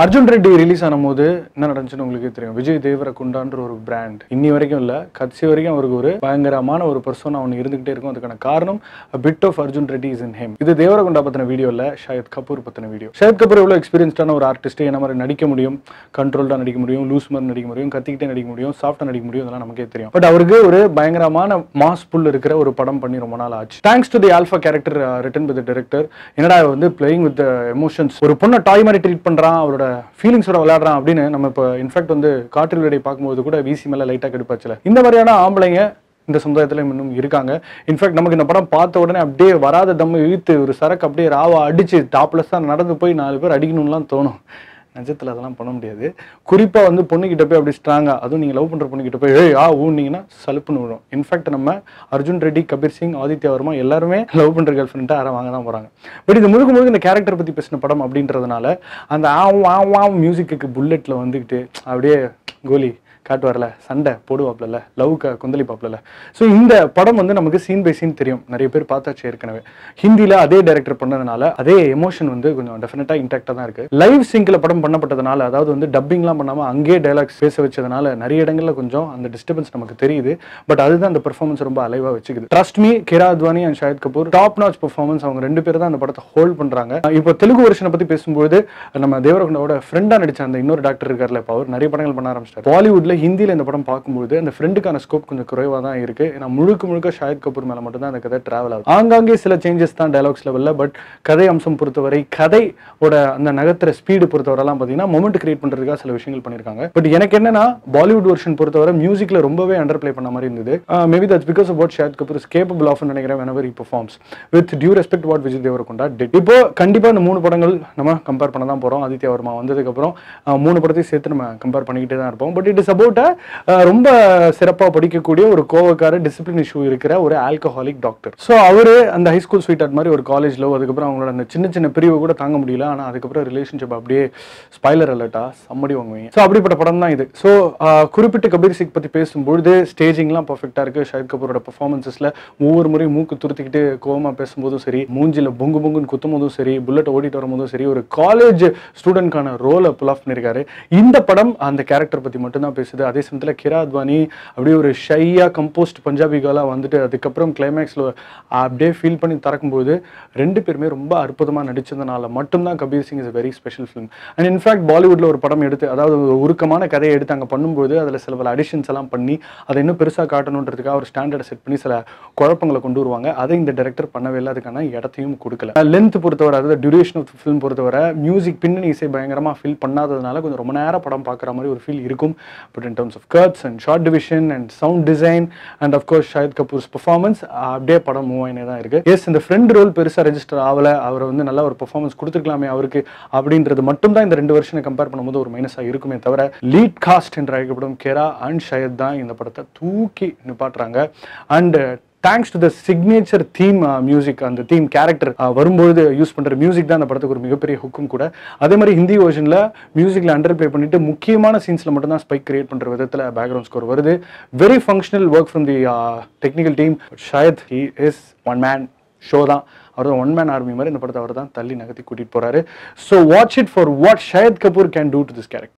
Arjun Reddy release ஆனும்போது என்ன நடந்துச்சுன்னு உங்களுக்கு தெரியும் விஜய் தேவரகுண்டான்ற ஒரு பிராண்ட் இன்னி வரைக்கும் இல்ல கடைசி வரைக்கும் அவருக்கு ஒரு பயங்கரமான ஒரு பர்சன் அவன் இருந்துகிட்டே இருக்கும் அதுக்கான காரணம் bit of Arjun Reddy is in him இது தேவரகுண்டா பத்தின வீடியோ இல்ல ஷாயத் கபூர் பத்தின வீடியோ ஷாயத் கபூர் எவ்வளவு எக்ஸ்பீரியன்ஸ்டான ஒரு ஆர்டிஸ்ட் என்ன மாதிரி நடிக்க முடியும் கண்ட்ரோல்டா நடிக்க முடியும் லூஸ் மாதிரி நடிக்க முடியும் கத்திக்கிட்டே நடிக்க முடியும் சாஃப்டா நடிக்க முடியும் இதெல்லாம் நமக்கே தெரியும் பட் அவருக்கு ஒரு பயங்கரமான மாஸ் புல் இருக்கிற ஒரு படம் பண்ணி ரொம்ப நாள் ஆச்சு thanks to the alpha character written with director என்னடா இவன் வந்து பிளேயிங் வித் எமோஷன்ஸ் ஒரு பொண்ணை டாய் மாதிரி ட்ரீட் பண்றான் அவரோட ஃபீலிங்ஸோட விளையாடுறான் அப்படின்னு நம்ம இப்போ இன்ஃபேக்ட் வந்து காற்றில் விடை பார்க்கும்போது கூட விசி மேல லைட்டா கெடுப்பாச்சுல இந்த மாதிரியான ஆம்பளைங்க இந்த சமுதாயத்துல இன்னும் இருக்காங்க இன்ஃபேக்ட் நமக்கு இந்த படம் பார்த்த உடனே அப்படியே வராத தம்மு இழுத்து ஒரு சரக்கு அப்படியே ராவா அடிச்சு டாப்லெஸ் தான் நடந்து போய் நாலு பேர் அடிக்கணும்லாம் தோணும் நிஜத்தில் அதெல்லாம் பண்ண முடியாது குறிப்பாக வந்து பொண்ணுக்கிட்ட போய் அப்படி ஸ்ட்ராங்காக அதுவும் நீங்கள் லவ் பண்ணுற பொண்ணுக்கிட்ட போய் ஏய் ஆ ஊன்னீங்கன்னா சலுப்புன்னு விடும் இன்ஃபேக்ட் நம்ம அர்ஜுன் ரெட்டி கபீர் சிங் ஆதித்யா வர்மா எல்லாருமே லவ் பண்ணுற கேர்ள் ஃப்ரெண்ட்டை யாரும் வாங்க தான் போகிறாங்க பட் இது முழுக்க முழுக்க இந்த கேரக்டர் பற்றி பேசின படம் அப்படின்றதுனால அந்த ஆவும் ஆவும் ஆவும் மியூசிக்கு புல்லெட்டில் வந்துக்கிட்டு அப்படியே கோலி காட்டுவார்ல சண்டை போடுவாப்ல லவ்க்கு கொந்தளிப்பாப்ல ஸோ இந்த படம் வந்து நமக்கு சீன் பை சீன் தெரியும் நிறைய பேர் பார்த்தாச்சு ஏற்கனவே ஹிந்தியில் அதே டைரக்டர் பண்ணதுனால அதே எமோஷன் வந்து கொஞ்சம் டெஃபினட்டாக இன்டாக்டாக தான் இருக்கு லைவ் சிங்கில் படம் பண்ணப்பட்டதுனால அதாவது வந்து டப்பிங்லாம் பண்ணாமல் அங்கேயே டைலாக்ஸ் பேச வச்சதுனால நிறைய இடங்கள்ல கொஞ்சம் அந்த டிஸ்டர்பன்ஸ் நமக்கு தெரியுது பட் அதுதான் அந்த பெர்ஃபார்மன்ஸ் ரொம்ப அலைவாக வச்சுக்குது trust me Kiara Advani and Shahid Kapoor top notch performance அவங்க ரெண்டு பேர் தான் அந்த படத்தை ஹோல்ட் பண்றாங்க இப்போ தெலுங்கு வருஷனை பத்தி பேசும்போது நம்ம தேவரகுண்டாவோட ஃப்ரெண்டா நடிச்ச அந்த இன்னொரு டாக்டர் இருக்கார்ல இப்போ அவர் நிறைய படங்கள் பண்ண ஆரம்பிச்சிட்டார் பாலிவுட்ல ஹிந்தியில இந்த படம் பார்க்கும்போது அந்த ஃப்ரெண்டுக்கான ஸ்கோப் கொஞ்சம் குறைவா தான் இருக்கு ஏன்னா முழுக்க முழுக்க ஷாயத் கபூர் மேல மட்டும் தான் அந்த கதை டிராவல் ஆகுது ஆங்காங்கே சில சேஞ்சஸ் தான் டைலாக்ஸ் லெவல்ல பட் கதை அம்சம் பொறுத்தவரை கதையோட அந்த நகர்த்துற ஸ்பீடு பொறுத்தவரைலாம் பார்த்தீங்கன்னா மொமெண்ட் கிரியேட் பண்றதுக்காக சில விஷயங்கள் பண்ணியிருக்காங்க பட் எனக்கு என்னன்னா பாலிவுட் வெர்ஷன் பொறுத்தவரை மியூசிக்ல ரொம்பவே அண்டர் ப்ளே பண்ண மாதிரி இருந்தது maybe that's because of what Shahid Kapoor is capable of நினைக்கிறேன் whenever he performs with due respect what Vijay Devarakonda did இப்போ கண்டிப்பா இந்த மூணு படங்கள் நம்ம கம்பேர் பண்ண தான் போறோம் ஆதித்யா வர்மா வந்ததுக்கு அப்புறம் அஹ், மூணு படத்தையும் சேர்த்து நம்ம கம்பேர் பண்ணிக்கிட்டே தான் இருப்போம் பட் இட் இஸ் அபவுட் ரொம்ப சிறப்பா படிக்கக்கூடிய ஒரு கோவக்கார டிசிப்ளின் இஷ்யூ இருக்கிற ஒரு ஆல்கஹாலிக் டாக்டர் ஸோ அவரு அந்த ஹை ஸ்கூல் ஸ்வீட் மாதிரி ஒரு காலேஜ்ல அதுக்கப்புறம் அவங்களோட அந்த சின்ன சின்ன பிரிவு கூட தாங்க முடியல ஆனா அதுக்கப்புறம் ரிலேஷன்ஷிப் அப்படியே ஸ்பைலர் அலர்ட்டா சம்மடி வாங்குவீங்க ஸோ அப்படிப்பட்ட படம் தான் இது ஸோ குறிப்பிட்ட கபீர் சிங் பத்தி பேசும்பொழுது ஸ்டேஜிங்லாம் பர்ஃபெக்டா இருக்கு ஷாஹித் கபூரோட பெர்ஃபார்மன்ஸஸ்ல ஒவ்வொரு முறையும் மூக்கு துருத்திக்கிட்டு கோவமா பேசும்போதும் சரி மூஞ்சில பொங்கு பொங்குன்னு குத்தும் போதும் சரி புல்லட் ஓடிட்டு வரும்போதும் சரி ஒரு காலேஜ் ஸ்டூடெண்ட்கான ரோலை புல் ஆஃப் பண்ணியிருக்காரு இந்த படம் அந்த கேரக்டர் பத்தி மட்டும்தான் பேசுது அதே சமயத்தில் கிரா அத்வானி அப்படியே ஒரு ஷையா கம்போஸ்ட் பஞ்சாபி கேர்லா வந்துட்டு அதுக்கப்புறம் கிளைமேக்ஸ்ல அப்படியே ஃபீல் பண்ணி திறக்கும்போது ரெண்டு பேருமே ரொம்ப அற்புதமா நடிச்சதுனால மட்டும்தான் Kabir Singh is very special film and in fact பாலிவுட்ல ஒரு படம் எடுத்து அதாவது ஒரு உருக்கமான கதையை எடுத்து அங்கே பண்ணும்போது அதில் சில பல அடிஷன்ஸ் எல்லாம் பண்ணி அதை இன்னும் பெருசாக காட்டணுன்றதுக்காக ஒரு ஸ்டாண்டர்டை செட் பண்ணி சில குழப்பங்களை கொண்டு வருவாங்க அதை இந்த டைரக்டர் பண்ணவே இல்லை அதுக்கான இடத்தையும் கொடுக்கல லென்த் பொறுத்தவரை அதாவது டியூரேஷன் ஆஃப் ஃபிலிம் பொறுத்தவரை மியூசிக் பின்னணி இசை பயங்கரமாக ஃபீல் பண்ணாததுனால கொஞ்சம் ரொம்ப நேரம் படம் பார்க்குற மாதிரி ஒரு ஃபீல் இருக்கும் but in terms of cuts and shot division and sound design and of course Shahid Kapoor's performance அப்படியே படம் மூவ் ஆயினே தான் இருக்கு எஸ் இந்த ஃப்ரெண்ட் ரோல் பெருசாக ரெஜிஸ்டர் ஆகல அவர் வந்து நல்ல ஒரு பெர்ஃபார்மன்ஸ் கொடுத்துருக்கலாமே அவருக்கு அப்படின்றது மட்டும் தான் இந்த ரெண்டு வருஷனை கம்பேர் பண்ணும்போது ஒரு மைனஸாக இருக்குமே தவிர லீட் காஸ்ட் என்று அழைக்கப்படும் கேரா அண்ட் ஷயத் தான் இந்த படத்தை தூக்கி நிப்பாட்டுறாங்க and thanks to the signature theme music அந்த தீம் கேரக்டர் வரும்பொழுது யூஸ் பண்ற மியூசிக் தான் அந்த படத்துக்கு ஒரு மிகப்பெரிய ஹுக்கும் கூட அதே மாதிரி ஹிந்தி வெர்ஷனில் மியூசிக்ல அண்டர் ப்ளே பண்ணிட்டு முக்கியமான சீன்ஸ்ல மட்டும் தான் ஸ்பைக் கிரியேட் பண்ற விதத்தில் பேக்ரவுண்ட் ஸ்கோர் வருது very functional work from the technical team Shahid he is one man show தான் அவர் தான் ஒன் மேன் ஆர்மி மாதிரி இந்த படத்தை அவர் தான் தள்ளி நகர்த்தி கூட்டிட்டு போறாரு so watch it for what Shahid Kapoor can do to this character